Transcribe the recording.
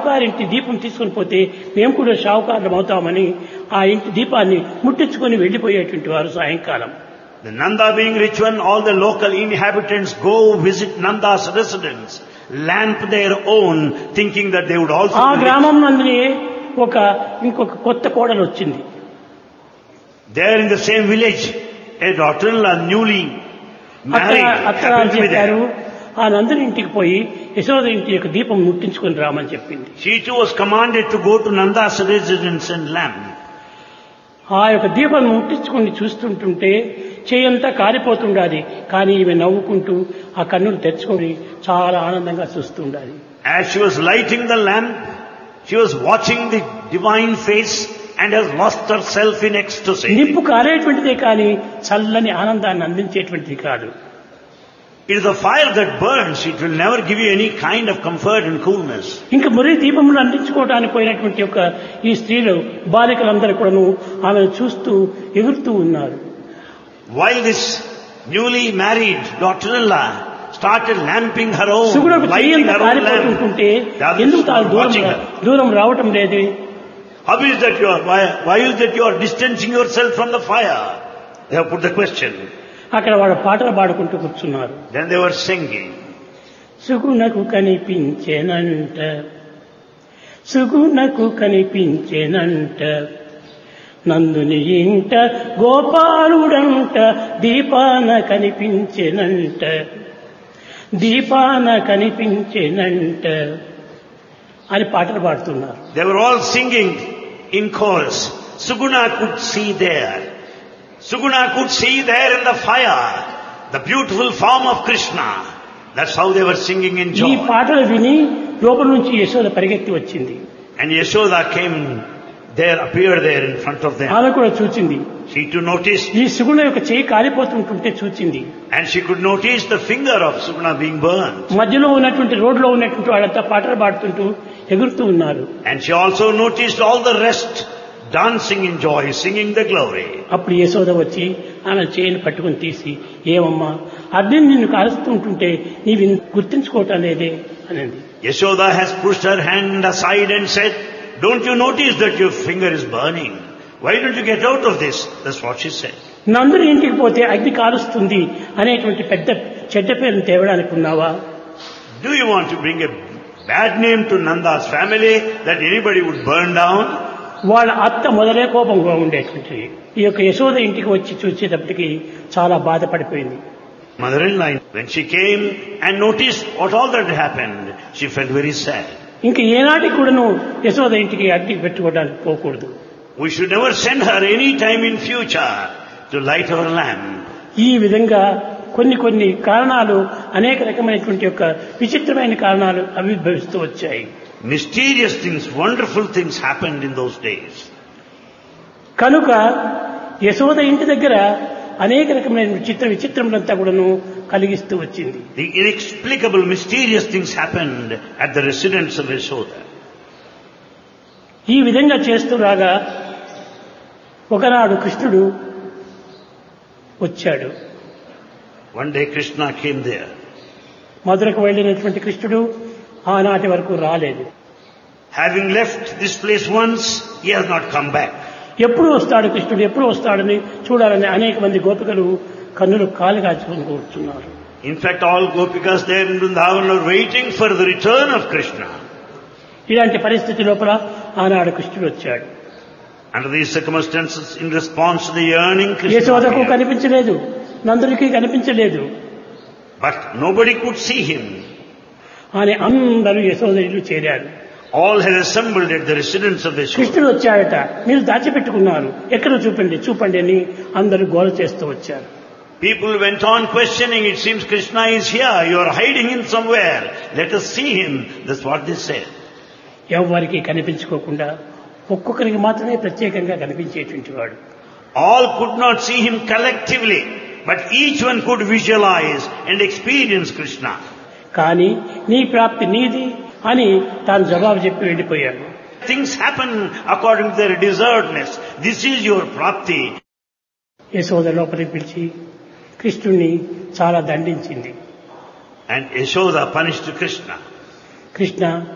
షావుకారింటి దీపం తీసుకొని పోతే మేము కూడా షావుకారులం అవుతామని ఆ ఇంటి దీపాన్ని ముట్టించుకొని వెళ్లిపోయేటువంటి వారు సాయంకాలం The Nanda being rich one, all the local inhabitants go visit Nanda's residence, lamp their own, thinking that they would also ఆ be rich. గ్రామం నందునే ఒక ఇంకొక కొత్త కోడలు వచ్చింది There in the same village, a daughter-in-law newly అక్కడ married అక్కడ happened to be చెప్పారు there. ఆ నందుని ఇంటికి పోయి యశోద ఇంటి యొక్క దీపం ముట్టించుకొని రామని చెప్పింది She too was commanded to go to Nanda's residence and lamp. ఆ యొక్క దీపం ముట్టించుకొని చూస్తుంటుంటే చేయంతా కారిపోతుండాలి కానీ ఈమె నవ్వుకుంటూ ఆ కన్నులు తెచ్చుకొని చాలా ఆనందంగా చూస్తుండాలి As she was lighting the lamp, she was watching the divine face and has lost herself in ecstasy. నిప్పు కారేటువంటిదే కానీ చల్లని ఆనందాన్ని అందించేటువంటిది కాదు It is a fire that burns. It will never give you any kind of comfort and coolness. ఇంకా మురి దీపములు అందించుకోవడానికి పోయినటువంటి యొక్క ఈ స్త్రీలు బాలికలందరూ కూడాను ఆమెను చూస్తూ ఎగురుతూ ఉన్నారు While this newly married daughter-in-law started lamping her own, సుగుణకు lighting చెయ్యంత her own lamp, కారిపోతుంటుంటే the others ఎందుకు తాను were దూరం watching her. దూరం రావటం లేదు How is that you are, why, why is that you are distancing yourself from the fire? They have put the question. అక్కడ వాడు పాటలు పాడుకుంటూ కూర్చున్నారు Then they were singing. సుగుణకు కనిపించేనంట సుగుణకు కనిపించేనంట నందుని ఇంట గోపాలుడంట దీపాన కనిపించెనంట దీపాన కనిపించెనంట అని పాటలు పాడుతున్నారు They were all singing in chorus. Suguna could see there. Suguna could see there in the fire the beautiful form of Krishna. That's how they were singing in ఈ joy. పాటలు విని లోపల నుంచి యశోద పరిగెత్తి వచ్చింది And Yashoda came there, appeared there in front of them. ఆమె కూడా చూచింది She too noticed, ఈ సుగుణ యొక్క చేయి కాలిపోతుంటుంటే చూచింది and she could notice the finger of Suguna being burned. మధ్యలో ఉన్నటువంటి రోడ్లో ఉన్నటువంటి వాళ్ళంతా పాటలు పాడుతుంటూ ఎగురుతూ ఉన్నారు And she also noticed all the rest dancing in joy, singing the glory. అప్పుడు యశోద వచ్చి ఆమె చేయిని పట్టుకుని తీసి ఏమమ్మా అగ్ని నిన్ను కాలుస్తుంటుంటే నీవు ఇన్- గుర్తించుకోవటం లేదే అనింది Yashoda has pushed her hand aside and said, Don't you notice that your finger is burning? Why don't you get out of this? That's what she said. నందుని ఇంటికి పోతే అగ్ని కాలుస్తుంది అనేటువంటి పెద్ద చెడ్డ పేరును తేవడానికి ఉన్నావా Do you want to bring a bad name to Nanda's family that anybody would burn down? వాళ్ళ అత్త మొదలే కోపంగా ఉండేటువంటి ఈ యొక్క యశోద ఇంటికి వచ్చి చూసేటప్పటికి చాలా బాధపడిపోయింది Mother-in-law, when she came and noticed what all that happened, she felt very sad. ఇంక ఏనాటికి కూడాను యశోద ఇంటికి అగ్ని పెట్టుకోవడానికి పోకూడదు We should never send her any time in future to light our lamp. ఈ విధంగా కొన్ని కొన్ని కారణాలు అనేక రకమైనటువంటి యొక్క విచిత్రమైన కారణాలు ఆవిర్భవిస్తూ వచ్చాయి Mysterious things, wonderful things happened in those days. కనుక యశోద ఇంటి దగ్గర అనేక రకమైన విచిత్ర విచిత్రములంతా కూడాను కలిగిస్తూ వచ్చింది The inexplicable, mysterious things happened at the residence of Yashoda. ఈ విధంగా చేస్తూ రాగా ఒకనాడు కృష్ణుడు వచ్చాడు One day Krishna came there. మధురకు వెళ్ళినటువంటి కృష్ణుడు ఆనాటి వరకు రాలేదు Having left this place once, he has not come back. ఎప్పుడు వస్తాడు కృష్ణుడు ఎప్పుడు వస్తాడని చూడాలని అనేక మంది గోపికలు కన్నులు కాలు కాచుకొని కూర్చున్నారు In fact, all Gopikas there in Vrindavan are waiting for the return of Krishna. ఇలాంటి పరిస్థితి లోపల ఆనాడు కృష్ణుడు వచ్చాడు Under these circumstances, in response to the yearning, Krishna యశోదకు appeared. కనిపించలేదు నందునికి కనిపించలేదు But nobody could see him. అని అందరూ యశోద ఇల్లు చేరారు All had assembled at the residence of Yashoda. కృష్ణుడు వచ్చాడట మీరు దాచిపెట్టుకున్నారు ఎక్కడ చూపండి చూపండి అని అందరూ గోల చేస్తూ వచ్చారు People went on questioning, it seems Krishna is here, you are hiding him somewhere, let us see him. That's what they said. ఎవరికి కనిపించుకోకుండా ఒక్కొక్కరికి మాత్రమే ప్రత్యేకంగా కనిపించేటువంటి వాడు All could not see him collectively, but each one could visualize and experience Krishna. కానీ నీ ప్రాప్తి నీది అని తాను జవాబు చెప్పి వెళ్ళిపోయాడు Things happen according to their deservedness. This is your prapti. Yashoda లోపలికి పిలిచి కృష్ణుణ్ణి చాలా దండించింది And Yashoda punished Krishna. Krishna